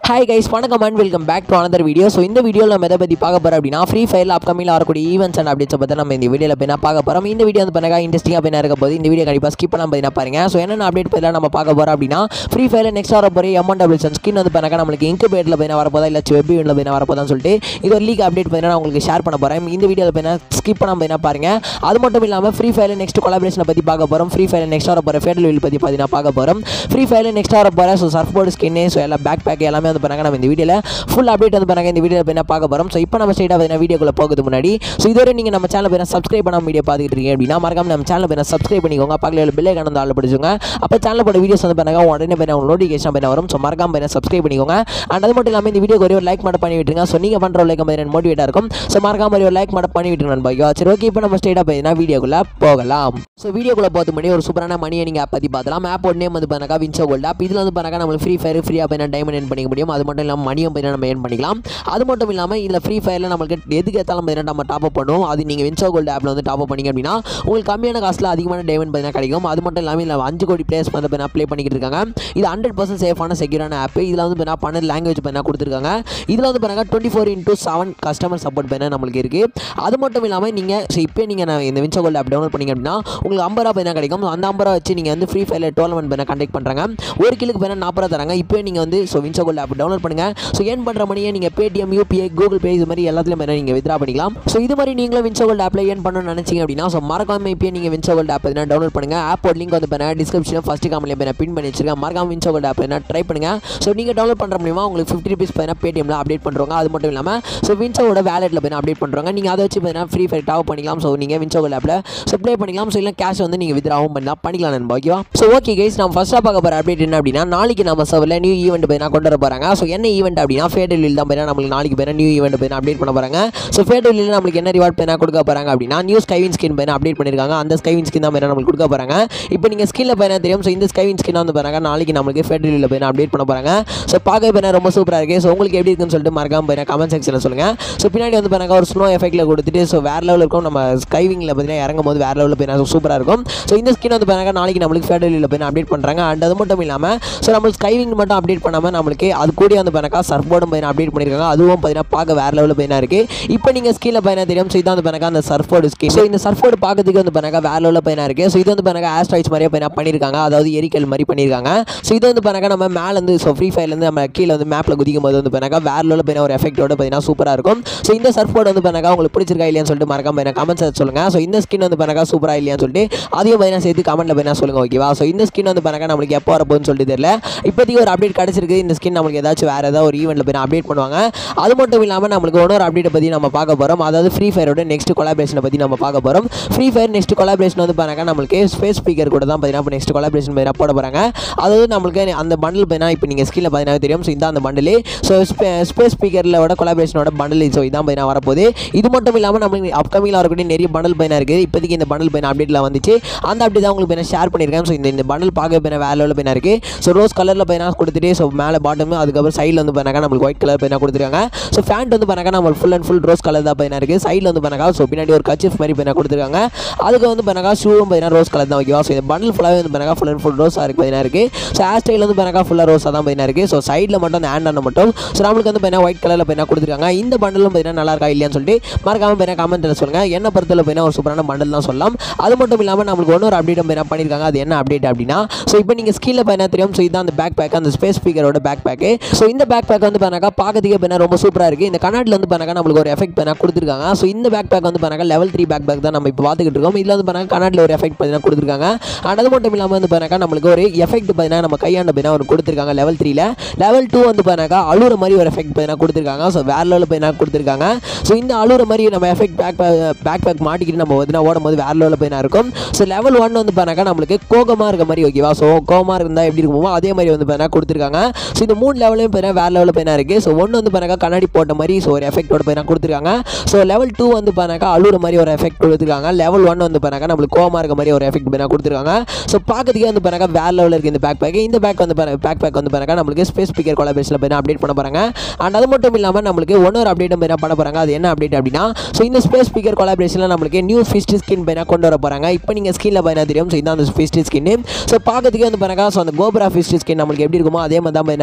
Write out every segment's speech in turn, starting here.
hi guys வணக்கம் and welcome back to another video so இந்த வீடியோவில் நம்ம எதை பற்றி பார்க்க போகிறோம் அப்படின்னா ஃப்ரீ ஃபயரில் அப்கமில் வரக்கூடிய ஈவெண்ட்ஸ் அண்ட் அப்டேட்ஸ் பற்றி நம்ம இந்த வீடியோவில் போய் பார்க்க போகிறோம் இந்த வீடியோ வந்து பண்ணாங்க இன்ட்ரெஸ்டிங்காக போய் இருக்க போது இந்த வீடியோ கண்டிப்பாக ஸ்கிப் பண்ணாம போய் பாருங்க ஸோ என்னென்ன அப்டேட் பற்றி நம்ம பார்க்க போகிறோம் அப்படின்னா ஃப்ரீ ஃபயரில் நெக்ஸ்ட் வர போகிற எமௌண்ட் டபுள்ஸ் ஸ்கின் வந்து பண்ணாங்க நம்மளுக்கு இன்குபேட்டில் போய் வரப்போதா இல்லை வெப் ஈவெண்ட்டில் போய் வரப்போதான்னு சொல்லிட்டு இது ஒரு லீக் அப்டேட் பண்ணி நான் உங்களுக்கு ஷேர் பண்ண போகிறேன் இந்த வீடியோவில் போய் ஸ்கிப் பண்ணாம போய் பாருங்க அது மட்டும் இல்லாமல் ஃப்ரீ ஃபயரில் நெக்ஸ்ட் கொலாபரேஷனை பற்றி பார்க்க போகிறோம் ஃப்ரீ ஃபயரில் நெக்ஸ்ட் வர போகிற ஃபேடல் வீல் பற்றி பார்த்தீங்கன்னா பார்க்க போகிறோம் ஃப்ரீ ஃபயரில் நெக்ஸ்ட் வர போகிற ஸோ சர்ஃப் போர்டு ஸ்கின்னு ஸோ எல்லாம் பேக் பேக் எல்லாமே வந்து பண்ணாங்க நம்ம இந்த வீடியோவில் ஃபுல் அப்டேட் வந்து பண்ணாங்க இந்த வீடியோவில் போய் பார்க்க போகிறோம் ஸோ இப்போ நம்ம ஸ்ட்ரைட்டாக பார்த்தீங்கன்னா வீடியோக்குள்ள போகிறது முன்னாடி ஸோ இதுவரை நீங்கள் நம்ம சேனல் போய் சப்ஸ்கிரைப் பண்ணாம வீடியோ பார்த்துட்டு இருக்கீங்க அப்படின்னா மறக்காம நம்ம சேனல் போய் சப்ஸ்கிரைப் பண்ணிக்கோங்க பக்கத்தில் பில்லை கணந்து ஆள் படிச்சுங்க அப்போ சேனல் போட வீடியோஸ் வந்து பண்ணாங்க உடனே போய் உங்களுக்கு நோட்டிஃபிகேஷன் பண்ண வரும் ஸோ மறக்காம போய் சப்ஸ்கிரைப் பண்ணிக்கோங்க அண்ட் அது மட்டும் இல்லாமல் இந்த வீடியோ ஒரே ஒரு லைக் மட்டும் பண்ணி விட்டுருங்க ஸோ நீங்கள் பண்ணுற லைக் மாதிரி மோட்டிவேட்டாக இருக்கும் ஸோ மறக்காம ஒரு லைக் மட்டும் பண்ணி விட்டுருங்க நண்பா சரி ஓகே இப்போ நம்ம ஸ்ட்ரைட்டாக போய் வீடியோக்குள்ளே போகலாம் ஸோ வீடியோக்குள்ளே போகிறது முன்னாடி ஒரு சூப்பரான மணியை நீங்கள் ஆப் பற்றி பார்க்கலாம் ஆப் நேம் வந்து பண்ணாக்கா வின்சோ கோல்ட் ஆப் இதில் வந்து பண்ணாக்கா நம்மளுக்கு ஃப்ரீ ஃபயர் ஃப்ரீயாக போய் டைமண்ட் என் பண்ணிக்க முடியும் அது மட்டும் இல்லாமல் மணியும் போய் நம்ம ஏன் பண்ணிக்கலாம் அது மட்டும் இல்லாமல் இதில் ஃப்ரீ ஃபயரில் நம்மளுக்கு எதுக்கு ஏற்றாலும் பார்த்தீங்கன்னா நம்ம டாப் அப் பண்ணுவோம் அது நீங்கள் வின்சோ கோல்டு ஆப்பில் வந்து டாப் அப் பண்ணிங்க அப்படின்னா உங்களுக்கு கம்மியான காசில் அதிகமான டைமண்ட் பார்த்தீங்கன்னா கிடைக்கும் அது மட்டும் இல்லாமல் இதில் அஞ்சு கோடி பிளேஸ் வந்து பார்த்தீங்கன்னா ப்ளே பண்ணிக்கிட்டு இருக்காங்க இது ஹண்ட்ரட் பர்சன்ட் சேஃபான செக்யூரான ஆப் இதில் வந்து பார்த்தீங்கன்னா பன்னெண்டு லாங்குவேஜ் பார்த்தீங்கன்னா கொடுத்துருக்காங்க இதில் வந்து பார்த்தீங்கன்னா twenty four into seven customer support பண்ண நம்மளுக்கு இருக்குது அது மட்டும் இல்லாமல் நீங்கள் ஸோ இப்போ நீங்கள் நான் இந்த வின்சோ கோல்டு ஆப் டவுன்லோட் பண்ணிங்க அப்படின்னா உங்களுக்கு ஐம்பது ரூபா பார்த்தீங்கன்னா கிடைக்கும் அந்த ஐம்பது ரூபா வச்சு நீங்கள் வந்து ஃப்ரீ ஃபயரில் டோர்னமெண்ட் பண்ண கண்டக்ட் பண்ணுறாங்க ஒரு கிலுக்கு பார்த்தீங்கன்னா நாற்பது ரூபா தராங்க இப்போ நீங்கள் வந்து so WinZO gold app download பண்ணுங்கள் ஸோ ஏன் பண்ணுற மணியை நீங்கள் பேடிஎம் யூபிஐ கூகுள் பே இது மாதிரி எல்லாத்துலையும் வேணால் நீங்கள் வித்ரா பண்ணிக்கலாம் ஸோ இது மாதிரி நீங்களும் வின்சோ கோல்டு ஆப்பில் ஏன் பண்ணணும்னு நினச்சிங்க அப்படின்னா ஸோ மறக்காம இப்போ நீங்கள் வின்சோ கோல்டு ஆப் எதுனா டவுன்லோட் பண்ணுங்கள் ஆப்போட லிங்க் வந்து பண்ண டிஸ்கிரிப்ஷன் ஃபஸ்ட்டு காமில் போய் பின் பண்ணி வச்சிருக்கேன் மறக்காம வின்சோ கோல்டு ஆப் என்ன ட்ரை பண்ணுங்கள் ஸோ நீங்கள் டவுன்லோட் பண்ணுற மூலியமாக உங்களுக்கு ஃபிஃப்டி ருபீஸ் பார்த்தீங்கன்னா பேடிஎம்ல அப்டேட் பண்ணுறாங்க அது மட்டும் இல்லாமல் ஸோ வின்சோட வேலெட்டில் போய் அப்டேட் பண்ணுறாங்க நீங்கள் அதை வச்சு பார்த்தீங்கன்னா ஃப்ரீ ஃபயர் டாப் பண்ணிக்கலாம் ஸோ நீங்கள் வின்சோ கோல்டு ஆப்பில் ஸோ ப்ளே பண்ணிக்கலாம் ஸோ இல்லை கேஷ் வந்து நீங்கள் வித்ராவும் பண்ணலாம் பண்ணிக்கலாம் நண்பா ஓகேவா ஸோ ஓகே கைஸ் நம்ம ஃபஸ்ட்டாக பார்க்க போகிற அப்டேட் என்ன அப்படின்னா நாளைக்கு நம்ம சர்வரில் நியூ ஈவெண்ட் போய் கொண்டு வர போகிறாங்க ஸோ என்ன ஈவெண்ட் அப்படின்னா ஃபேடல் தான் போய் நம்மளுக்கு நாளைக்கு போய் நியூ ஈவெண்ட் போய் அப்டேட் பண்ண போகிறாங்க ஸோ ஃபேடல் நம்மளுக்கு என்ன ரிவார்ட் பேனா கொடுக்க போகிறாங்க அப்படின்னா நியூ ஸ்கைவின் ஸ்கின் பேனா அப்டேட் பண்ணியிருக்காங்க அந்த ஸ்கைவின் ஸ்கின் தான் பேனா நம்மளுக்கு கொடுக்க போகிறாங்க இப்போ நீங்கள் ஸ்கின்ல பேனா தெரியும் ஸோ இந்த ஸ்கைவின் ஸ்கின் வந்து பாருங்க நாளைக்கு நம்மளுக்கு ஃபேடல் பேனா அப்டேட் பண்ண போகிறாங்க ஸோ பார்க்க பேனா ரொம்ப சூப்பராக இருக்குது ஸோ உங்களுக்கு எப்படி இருக்குன்னு சொல்லிட்டு மறக்காம பேனா கமெண்ட் செக்ஷனில் சொல்லுங்கள் ஸோ பின்னாடி வந்து பாருங்க ஒரு ஸ்னோ எஃபெக்ட்டில் கொடுத்துட்டு ஸோ வேறு லெவலில் இருக்கும் நம்ம ஸ்கைவிங்கில் பார்த்தீங்கன்னா இறங்கும் போது வேறு லெவலில் பேனா சூப்பராக இருக்கும் ஸோ இந்த ஸ்கின் வந்து பாருங்க நாளைக்கு நம்மளுக்கு ஃபேடல் பேனா அப்டேட் பண்ணுறாங்க அண்ட் அது மட்டும் இல்லாமல் ஸோ நம்மளுக்கு ஸ்கைவிங் மட்டும் அப்டேட் பண்ணாமல் நம்மளுக்கு அது கூட வந்து பாருங்க சர்ஃப் போர்டும் பையனா அப்டேட் பண்ணியிருக்காங்க அதுவும் பார்த்தீங்கன்னா பார்க்க வேறு லெவலில் பையனா இருக்குது இப்போ நீங்கள் ஸ்கீனில் பையனா தெரியும் ஸோ இதான் வந்து பாருங்க அந்த சர்ஃப் போர்டு ஸ்கீம் ஸோ இந்த சர்ஃப் போர்டு பார்க்கறதுக்கு வந்து பாருங்க வேறு லெவலில் பையனா இருக்குது ஸோ இது வந்து பாருங்க ஆஸ்ட்ராய்ஸ் மாதிரியே பையனா பண்ணியிருக்காங்க அதாவது எரிக்கல் மாதிரி பண்ணியிருக்காங்க ஸோ இது வந்து பாருங்க நம்ம மேலே வந்து ஸோ ஃப்ரீ ஃபயர்லேருந்து நம்ம கீழே வந்து மேப்பில் குதிக்கும் போது வந்து பாருங்க வேறு லெவலில் பையனா ஒரு எஃபெக்ட்டோட பார்த்தீங்கன்னா சூப்பராக இருக்கும் ஸோ இந்த சர்ஃப் போர்டு வந்து பாருங்க உங்களுக்கு பிடிச்சிருக்கா இல்லையான்னு சொல்லிட்டு மறக்காம பையனா கமெண்ட்ஸ் சொல்லுங்கள் ஸோ இந்த ஸ்கின் வந்து பாருங்க சூப்பராக இல்லையான்னு சொல்லிட்டு அதையும் பையனா சேர்த்து கமெண்ட்டில் பையனா சொல்லுங்கள் ஓகேவா ஸோ இந்த ஸ்கின் வந்து பாருங்க நம்மளுக்கு எப்போ வரப்போகுதுன்னு சொல்லிட்டு தெரியல இப்போதைக்கு ஒரு அப்டேட் கிடச்சிருக்கு இந்த ஸ்கின் நம்மளுக்கு ஏதாச்சும் வேறு ஏதாவது ஒரு ஈவெண்ட்டில் போய் அப்டேட் பண்ணுவாங்க அது மட்டும் இல்லாமல் நம்மளுக்கு இன்னொரு அப்டேட்டை பற்றி நம்ம பார்க்க போகிறோம் அதாவது ஃப்ரீ ஃபயரோட நெக்ஸ்ட் கொலாபரேஷனை பற்றி நம்ம பார்க்க போகிறோம் ஃப்ரீ ஃபயர் நெக்ஸ்ட் கொலாபரேஷன் வந்து பாருங்க நம்மளுக்கு ஸ்பேஸ் ஸ்பீக்கர் கூட தான் பார்த்தீங்கன்னா நெக்ஸ்ட் கொலாபரேஷன் பார்த்தீங்கன்னா போட போகிறாங்க அதாவது நம்மளுக்கு அந்த பண்டில் பார்த்தீங்கன்னா இப்போ நீங்கள் ஸ்கில்ல பார்த்தீங்கன்னா தெரியும் ஸோ இதான் அந்த பண்டில் ஸோ ஸ்பேஸ் ஸ்பீக்கரில் விட கொலாபரேஷனோட பண்டில் ஸோ இதான் பார்த்தீங்கன்னா வரப்போகுது இது மட்டும் இல்லாமல் நம்மளுக்கு அப்கமிங்கில் வரக்கூடிய நிறைய பண்டில் பையனா இருக்குது இப்போதைக்கு இந்த பண்டில் பையனா அப்டேட்டில் வந்துச்சு அந்த அப்டேட் தான் உங்களுக்கு பையனா ஷேர் பண்ணியிருக்கேன் ஸோ இந்த இந்த பண்டில் பார்க்க பையனா வேறு லெவலில் பையனா இருக்குது ஸோ ரோஸ் கலரில் பையனா கொடுத்துட்டு ஸோ மேலே பாட்டம் அதுக்கப்புறம் சைடில் வந்து பண்ணாக்கா நம்மளுக்கு ஒயிட் கலர் பையனா கொடுத்துருக்காங்க ஸோ ஃபேண்ட் வந்து பண்ணாக்கா நம்ம full and full rose colour தான் பையனா இருக்குது சைடில் வந்து பண்ணாக்கா ஸோ பின்னாடி ஒரு கச்சிஃப் மாதிரி பையனா கொடுத்துருக்காங்க அதுக்கு வந்து பண்ணாக்கா ஷூவும் பார்த்தீங்கன்னா ரோஸ் கலர் தான் ஓகேவா ஸோ இந்த பண்டில் ஃபுல்லாகவே வந்து பண்ணாக்கா ஃபுல் அண்ட் ஃபுல் ரோஸாக இருக்குது பையனா இருக்குது ஸோ ஹேர் ஸ்டைல் வந்து பண்ணாக்கா ஃபுல்லாக ரோஸாக தான் பையனா இருக்குது ஸோ சைடில் மட்டும் அந்த ஹேண்ட் மட்டும் ஸோ நம்மளுக்கு வந்து பார்த்தீங்கன்னா ஒயிட் கலரில் பையனா கொடுத்துருக்காங்க இந்த பண்டலும் பார்த்தீங்கன்னா நல்லா இருக்கா இல்லையான்னு சொல்லிட்டு மறக்காம பார்த்தீங்கன்னா கமெண்ட்டில் சொல்லுங்கள் என்ன பொறுத்தவரை பார்த்தீங்கன்னா ஒரு சூப்பரான பண்டல் தான் சொல்லலாம் அது மட்டும் இல்லாமல் நம்மளுக்கு ஒன்று ஒரு அப்டேட் பார்த்தீங்கன்னா பண்ணியிருக்காங்க அது என்ன அப்டேட் அப்படின்னா ஸோ இப்போ நீங்கள் ஸ்கீலில் பார்த்தீங்கன்னா தெரியும் ஸோ இதான் அந்த பேக் பேக் அந்த ஸ்பேஸ் ஸ்பீக்கரோட பேக் பேக்கு ஸோ இந்த பேக் பேக் வந்து பண்ணாக்கா பார்க்கறதுக்கே பண்ணா ரொம்ப சூப்பராக இருக்குது இந்த கண்ணாடியில் வந்து பண்ணாக்கா நம்மளுக்கு ஒரு எஃபெக்ட் பண்ணா கொடுத்துருக்காங்க ஸோ இந்த பேக் பேக் வந்து பண்ணாக்கா லெவல் த்ரீ பேக் பேக் தான் நம்ம இப்போ பார்த்துக்கிட்டு இருக்கோம் இதில் வந்து பண்ணாக்கா கண்ணாடியில் ஒரு எஃபெக்ட் பார்த்தீங்கன்னா கொடுத்துருக்காங்க அண்ட் அது மட்டும் இல்லாமல் வந்து பண்ணாக்கா நம்மளுக்கு ஒரு எஃபெக்ட் பார்த்தீங்கன்னா நம்ம கையாண்ட பார்த்தீங்கன்னா ஒரு கொடுத்துருக்காங்க லெவல் த்ரீல லெவல் டூ வந்து பண்ணாக்கா அழுற மாதிரி ஒரு எஃபெக்ட் பார்த்தீங்கன்னா கொடுத்துருக்காங்க ஸோ வேற லெவலில் பார்த்தீங்கன்னா கொடுத்துருக்காங்க ஸோ இந்த அழுற மாதிரி நம்ம எஃபெக்ட் பேக் பேக் பேக் மாட்டிக்கிட்டு நம்ம வந்து ஓடும் போது வேற லெவலில் பார்த்தீங்கன்னா இருக்கும் ஸோ லெவல் ஒன் வந்து பண்ணாக்கா நம்மளுக்கு கோகமாக இருக்க மாதிரி ஓகேவா ஸோ கோகமாக இருந்தால் எப்படி இருக்குமோ அதே மாதிரி வந்து பார்த்தீங்கன்னா கொடுத்துருக்காங்க ஸோ இந்த மூணு லெவலையும் பார்த்தீங்கன்னா வேறு லெவலில் பார்த்தீங்கன்னா இருக்குது ஸோ ஒன்று வந்து பண்ணாக்கா கண்ணாடி போட்ட மாதிரி ஸோ ஒரு எஃபெக்டோட பார்த்தீங்கன்னா கொடுத்துருக்காங்க ஸோ லெவல் டூ வந்து பண்ணாக்கா அழுற மாதிரி ஒரு எஃபெக்ட் கொடுத்துருக்காங்க லெவல் ஒன் வந்து பண்ணாக்கா நம்மளுக்கு கோமா இருக்க மாதிரி ஒரு எஃபெக்ட் பார்த்தீங்கன்னா கொடுத்துருக்காங்க ஸோ பார்க்கறதுக்கே வந்து பண்ணாக்கா வேறு லெவலில் இருக்குது இந்த பேக் பேக் இந்த பேக் வந்து பேக் பேக் வந்து பண்ணாக்கா நம்மளுக்கு ஸ்பேஸ் ஸ்பீக்கர் கொலாபரேஷனில் பார்த்தீங்கன்னா அப்டேட் பண்ண போகிறாங்க அண்ட் அது மட்டும் இல்லாமல் நம்மளுக்கு ஒன்னொரு அப்டேட் பார்த்தீங்கன்னா பண்ண போகிறாங்க அது என்ன அப்டேட் அப்படின்னா ஸோ இந்த ஸ்பேஸ் ஸ்பீக்கர் கொலாபரேஷனில் நம்மளுக்கு நியூ ஃபிஸ்ட் ஸ்கின் பார்த்தீங்கன்னா கொண்டு வர போகிறாங்க இப்போ நீங்கள் ஸ்கின்ல பார்த்தீங்கன்னா தெரியும் ஸோ இதான் அந்த ஃபிஸ்ட் ஸ்கின் ஸோ பார்க்கறதுக்கே வந்து பண்ணாக்கா ஸோ அந்த கோபரா ஃபிஸ்ட் ஸ்கின் நம்மளுக்கு எப்படி இருக்குமோ அதே மாதிரி தான் பார்த்தீங்கன்னா இருக்குது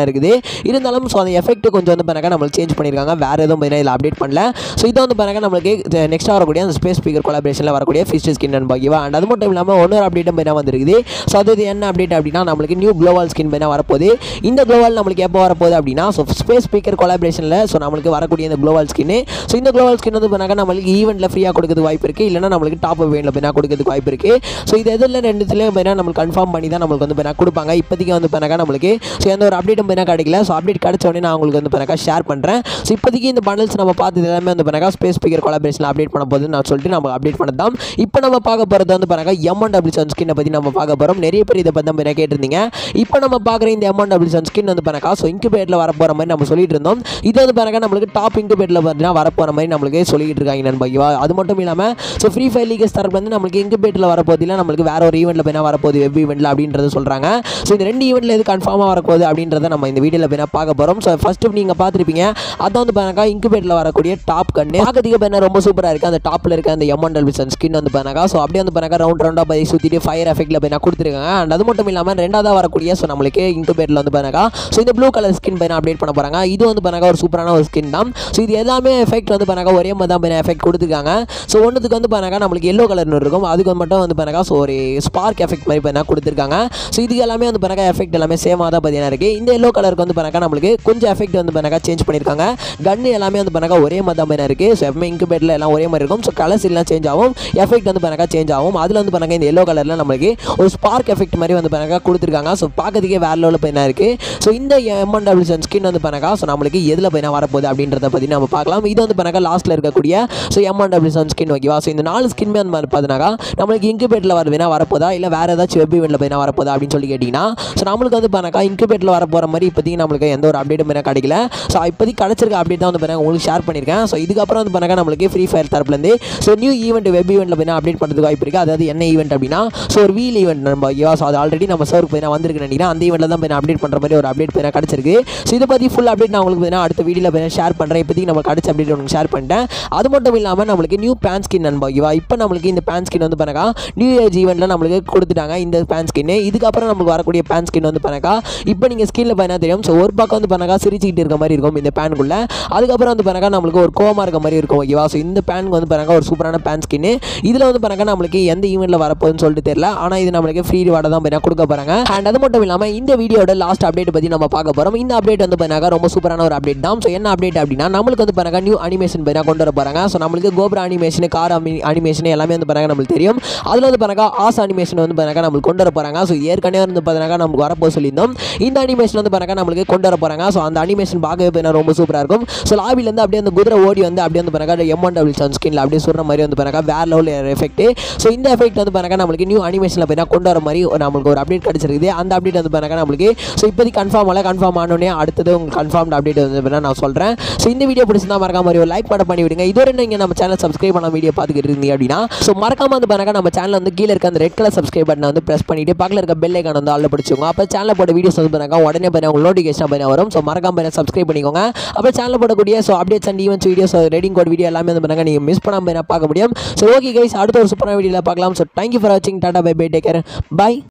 இருந்தாலும் ஸோ அந்த எஃபெக்ட் கொஞ்சம் வந்து பண்ணாக்கா நம்மளுக்கு சேஞ்ச் பண்ணியிருக்காங்க வேறு எதுவும் பார்த்தீங்கன்னா இதில் அப்டேட் பண்ணல ஸோ இதை வந்து பண்ணாக்கா நம்மளுக்கு நெக்ஸ்ட் வரக்கூடிய அந்த ஸ்பேஸ் ஸ்பீக்கர் கொலாபரேஷனில் வரக்கூடிய ஃபிஸ்ட் ஸ்கின் அண்ட் பாக்கியவா அண்ட் அது மட்டும் இல்லாமல் இன்னொரு அப்டேட்டும் பார்த்தா வந்திருக்குது ஸோ அது இது என்ன அப்டேட் அப்படின்னா நம்மளுக்கு நியூ குளோவால் ஸ்கின் பார்த்தா வரப்போகுது இந்த குளோவால் நம்மளுக்கு எப்போ வரப்போகுது அப்படின்னா ஸோ ஸ்பேஸ் ஸ்பீக்கர் கொலாபரேஷனில் ஸோ நம்மளுக்கு வரக்கூடிய இந்த குளோவால் ஸ்கின் ஸோ இந்த குளோவால் ஸ்கின் வந்து பண்ணாக்கா நம்மளுக்கு ஈவெண்ட்டில் ஃப்ரீயாக கொடுக்குறது வாய்ப்பு இருக்குது இல்லைனா நம்மளுக்கு டாப் இவெண்ட்டில் பார்த்தா கொடுக்குறதுக்கு வாய்ப்பு இருக்குது ஸோ இது எதில் ரெண்டுத்துலேயும் பார்த்தா நம்மளுக்கு கன்ஃபார்ம் பண்ணி தான் நம்மளுக்கு வந்து பார்த்தா கொடுப்பாங்க இப்போதைக்கு வந்து பண்ணாக்கா நம்மளுக்கு ஸோ எந்த ஒரு அப்டேட்டும் பார்த்தா கிடைக்கல ஸோ அப்டேட் கிடைச்ச உடனே நான் உங்களுக்கு வந்து பண்ணாக்கா ஷேர் பண்ணுறேன் ஸோ இப்போதைக்கு இந்த பண்டல்ஸ் நம்ம பார்த்தது எல்லாமே வந்து பண்ணாக்கா ஸ்பேஸ் ஸ்பீக்கர் கொலாபரேஷன் அப்டேட் பண்ண போது நான் சொல்லிட்டு நம்ம அப்டேட் பண்ணதான் இப்போ நம்ம பார்க்க போகிறது வந்து பண்ணாக்கா எம்என் டபிள்யூ சன் ஸ்கின்னை பற்றி நம்ம பார்க்க போகிறோம் நிறைய பேர் இதை பற்றி நம்ம கேட்டிருந்தீங்க இப்போ நம்ம பார்க்குற இந்த எம்என் டபிள்யூ சன் ஸ்கின் வந்து பண்ணாக்கா ஸோ இன்குபேட்டில் வர போகிற மாதிரி நம்ம சொல்லிட்டு இருந்தோம் இது வந்து பண்ணாக்கா நம்மளுக்கு டாப் இன்குபேட்டில் பார்த்தீங்கன்னா வர போகிற மாதிரி நம்மளுக்கு சொல்லிட்டு இருக்காங்க நண்பா அது மட்டும் இல்லாமல் ஸோ ஃப்ரீ ஃபயர் லீகஸ் தரப்பு வந்து நம்மளுக்கு இன்குபேட்டில் வரப்போது இல்லை நம்மளுக்கு வேற ஒரு ஈவெண்ட்டில் போய் வரப்போகுது வெப் ஈவெண்ட்டில் அப்படின்றது சொல்கிறாங்க ஸோ இந்த ரெண்டு ஈவெண்ட்டில் எது கன்ஃபார்மாக வரப்போகுது அப்படின்றத நம்ம இந்த வீடியோவில் போய் பார்க்க போகிறோம் ஸோ ஃபஸ்ட்டு நீங்கள் பார்த்துருப்பீங்க அதான் வந்து பண்ணாக்கா இன்குபேட்டில் வரக்கூடிய டாப் கண்ணு பார்க்கறதுக்கு பண்ண ரொம்ப சூப்பராக இருக்குது அந்த டாப்பில் இருக்க அந்த எம்என்டல் விசன் ஸ்கின் வந்து பண்ணாக்கா ஸோ அப்படியே வந்து பண்ணாக்கா ரவுண்ட் ரவுண்டாக போய் சுற்றிட்டு ஃபயர் எஃபெக்ட்டில் போய் கொடுத்துருக்காங்க அண்ட் அது மட்டும் இல்லாமல் ரெண்டாவதாக வரக்கூடிய ஸோ நம்மளுக்கு இன்குபேட்டில் வந்து பண்ணாக்கா ஸோ இந்த ப்ளூ கலர் ஸ்கின் பையன் அப்டேட் பண்ண போகிறாங்க இது வந்து பண்ணாக்கா ஒரு சூப்பரான ஒரு ஸ்கின் தான் ஸோ இது எல்லாமே எஃபெக்ட் வந்து பண்ணாக்கா ஒரே மாதிரி தான் எஃபெக்ட் கொடுத்துருக்காங்க ஸோ ஒன்றுத்துக்கு வந்து பண்ணாக்கா நம்மளுக்கு எல்லோ கலர்னு இருக்கும் அதுக்கு மட்டும் வந்து பண்ணாக்கா ஸோ ஒரு ஸ்பார்க் எஃபெக்ட் மாதிரி பண்ணா கொடுத்துருக்காங்க ஸோ இதுக்கு எல்லாமே வந்து பண்ணாக்கா எஃபெக்ட் எல்லாமே சேமாக தான் பார்த்தீங்கன்னா இருக்குது இந்த எல்லோ கலருக்கு வந்து பண்ணாக்கா நம்மளுக்கு கொஞ்சம் எஃபெக்ட் வந்து பண்ணாக்கா சேஞ்ச் பண்ணியிருக்காங்க கன்று எல்லாமே வந்து பண்ணாக்கா ஒரே மாதிரி தான் பண்ணா இருக்குது ஸோ எப்பவுமே இன்குபேட்டில் எல்லாம் ஒரே மாதிரி இருக்கும் ஸோ கலர்ஸ் எல்லாம் சேஞ்ச் ஆகும் எஃபெக்ட் வந்து பண்ணாக்கா சேஞ்ச் ஆகும் அதில் வந்து பண்ணாக்கா இந்த எல்லோ கலரில் நம்மளுக்கு ஒரு ஸ்பார்க் எஃபெக்ட் மாதிரி வந்து பண்ணாக்கா கொடுத்துருக்காங்க ஸோ பார்க்கறதுக்கே வேற லெவலில் போயினா இருக்குது ஸோ இந்த எம்என் டபிள்யூ ஸ்கின் வந்து பண்ணாக்கா ஸோ நம்மளுக்கு எதில் போயினா வரப்போகுது அப்படின்றத பற்றி நம்ம பார்க்கலாம் இது வந்து பண்ணாக்கா லாஸ்ட்டில் இருக்கக்கூடிய ஸோ எம்என் டபிள்யூ ஸ்கின் ஓகேவா ஸோ இந்த நாலு ஸ்கின் வந்து பார்த்தீங்கன்னாக்கா நம்மளுக்கு இன்குபேட்டில் வருதுனா வரப்போதா இல்லை வேறு ஏதாச்சும் வெப் இவெண்ட்டில் போயினா வரப்போதா அப்படின்னு சொல்லி கேட்டிங்கன்னா ஸோ நம்மளுக்கு வந்து பண்ணாக்கா இன்குபேட்டில் வர போகிற மாதிரி இப்போதைக்கு நம்மளுக்கு எந்த ஒரு அப்டேட்டும் பண்ண கிடைக்கல ஸோ இப்போதைக்கு கிடச்சிருக்க அப்டேட் தான் வந்து பண்ண உங்களுக்கு ஷேர் பண்ணியிருக்கேன் ஸோ இதுக்கப்புறம் வந்து பண்ணாக்கா நம்மளுக்கு ஃப்ரீ ஃபயர் தரப்புலேருந்து ஸோ நியூ ஈவெண்ட் வெப் ஈவெண்ட்டில் போய் அப்டேட் பண்ணுறதுக்கு வாய்ப்பு இருக்குது அதாவது என்ன ஈவெண்ட் அப்படின்னா ஸோ ஒரு வீல் ஈவெண்ட் நம்ம ஓகேவா ஸோ அது ஆல்ரெடி நம்ம சர்வருக்கு போய் வந்திருக்கு நினைக்கிறேன் அந்த ஈவெண்ட்டில் தான் போய் அப்டேட் பண்ணுற மாதிரி ஒரு அப்டேட் போய் கிடச்சிருக்கு ஸோ இதை பற்றி ஃபுல் அப்டேட் நான் உங்களுக்கு பார்த்தீங்கன்னா அடுத்த வீடியோவில் போய் ஷேர் பண்ணுறேன் இப்போதைக்கு நம்ம கிடச்ச அப்டேட் உங்களுக்கு ஷேர் பண்ணிட்டேன் அது மட்டும் இல்லாமல் நம்மளுக்கு நியூ பேன் ஸ்கின் நண்பா ஓகேவா இப்போ நம்மளுக்கு இந்த பேன் ஸ்கின் வந்து பண்ணாக்கா நியூ ஏஜ் ஈவெண்ட்டில் நம்மளுக்கு கொடுத்துட்டாங்க இந்த பேன் ஸ்கின் இதுக்கப்புறம் நம்மளுக்கு வரக்கூடிய பேன் ஸ்கின் வந்து பண்ணாக்கா இப்போ நீங்கள் ஸ்கின்னில் பார்த்தா தெரியும் ஸோ ஒரு பக்கம் வந்து பண்ணாக்கா சிரிச்சுக்கிட்டு இருக்க மாதிரி இருக்கும் இந்த பேனுக்குள்ளே அதுக்கப்புறம் வந்து பண்ணாக்கா நம்மளுக்கு ஒரு கோமா இருக்க மாதிரி இருக்கும் ஓகேவா ஸோ இந்த பேனுக்கு வந்து பண்ணாக்கா ஒரு சூப்பரான பேன் ஸ்கின் இதில் வந்து பண்ணாக்கா நம்மளுக்கு எந்த ஈவெண்ட்டில் வரப்போகுதுன்னு சொல்லிட்டு தெரியல ஆனால் இது நம்மளுக்கு ஃப்ரீ ரிவார்டை தான் பண்ணா கொடுக்க போகிறாங்க அண்ட் அது மட்டும் இல்லாமல் இந்த வீடியோட லாஸ்ட் அப்டேட் பற்றி நம்ம பார்க்க போகிறோம் இந்த அப்டேட் வந்து பண்ணாக்கா ரொம்ப சூப்பரான ஒரு அப்டேட் தான் ஸோ என்ன அப்டேட் அப்படின்னா நம்மளுக்கு வந்து பண்ணாக்கா நியூ அனிமேஷன் பண்ணா கொண்டு வர போகிறாங்க ஸோ நம்மளுக்கு கோபுர அனிமேஷன் கார் அனிமேஷன் எல்லாமே வந்து பண்ணாக்கா நம்மளுக்கு தெரியும் அதில் வந்து பண்ணாக்கா ஆஸ் அனிமேஷன் வந்து பண்ணாக்கா நம்மளுக்கு கொண்டு வர போகிறாங்க ஸோ ஏற்கனவே வந்து பண்ணாக்கா நமக்கு வரப்போ சொல்லியிருந்தோம் இந்த அனிமேஷன் வந்து பண்ணாக்கா நம்மளுக்கு கொண்டு வர போகிறாங்க ஸோ அந்த அனிமேஷன் பார்க்கவே பண்ணா ரொம்ப சூப்பராக இருக்கும் ஸோ லாபிலேருந்து அப்படியே அந்த குதிரை ஓடி வந்து அப்படியே வந்து பண்ணாக்கா எம் ஒன் டபுள் சன் ஸ்கின்ல அப்படியே சொல்கிற மாதிரி வந்து பண்ணாக்கா வேற லெவல் எஃபெக்ட் ஸோ இந்த எஃபெக்ட் வந்து பண்ணாக்கா நம்மளுக்கு நியூ அனிமேஷனில் போய் கொண்டு வர மாதிரி ஒரு நம்மளுக்கு ஒரு அப்டேட் கிடச்சிருக்குது அந்த அப்டேட் வந்து பண்ணாக்கா நம்மளுக்கு ஸோ இப்போதைக்கு கன்ஃபார்ம் ஆகல கன்ஃபார்ம் ஆனோடனே அடுத்தது உங்களுக்கு கன்ஃபார்ம் அப்டேட் வந்து பண்ணா நான் சொல்கிறேன் ஸோ இந்த வீடியோ பிடிச்சிருந்தா மறக்காம மாதிரி ஒரு லைக் பண்ண பண்ணி விடுங்க இதுவரை நீங்கள் நம்ம சேனல் சப்ஸ்கிரைப் பண்ண வீடியோ பார்த்துக்கிட்டு இருந்தீங்க அப்படின்னா ஸோ மறக்காம வந்து பண்ணாக்கா நம்ம சேனல் வந்து கீழே இருக்க அந்த ரெட் கலர் சப்ஸ்கிரைப் பட்டனை வந்து ப்ரெஸ் பண்ணிட்டு பக்கத்தில் இருக்க பெல் ஐக்கான் வந்து ஆளில் பிடிச்சிக்கோங்க அப்போ சேனலில் போட வீடியோஸ் வந்து பண்ணாக்கா உடனே பண்ண உங்களுக்கு நோட்டிஃபிகேஷன் பண்ண வரும் ஸோ மறக்காம பண்ண சப்ஸ்கிரைப் பண்ணிக்கோங்க அப்போ சேனலில் போடக்கூடிய so updates and events videos redeem code video எல்லாமே வந்து பண்ணாங்க நீங்கள் மிஸ் பண்ணாமல் பார்க்க முடியும் ஸோ ஓகே கைஸ் அடுத்த ஒரு சூப்பரான வீடியோவில் பார்க்கலாம் ஸோ தேங்க்யூ ஃபார் வாட்சிங் ta ta bye bye take care by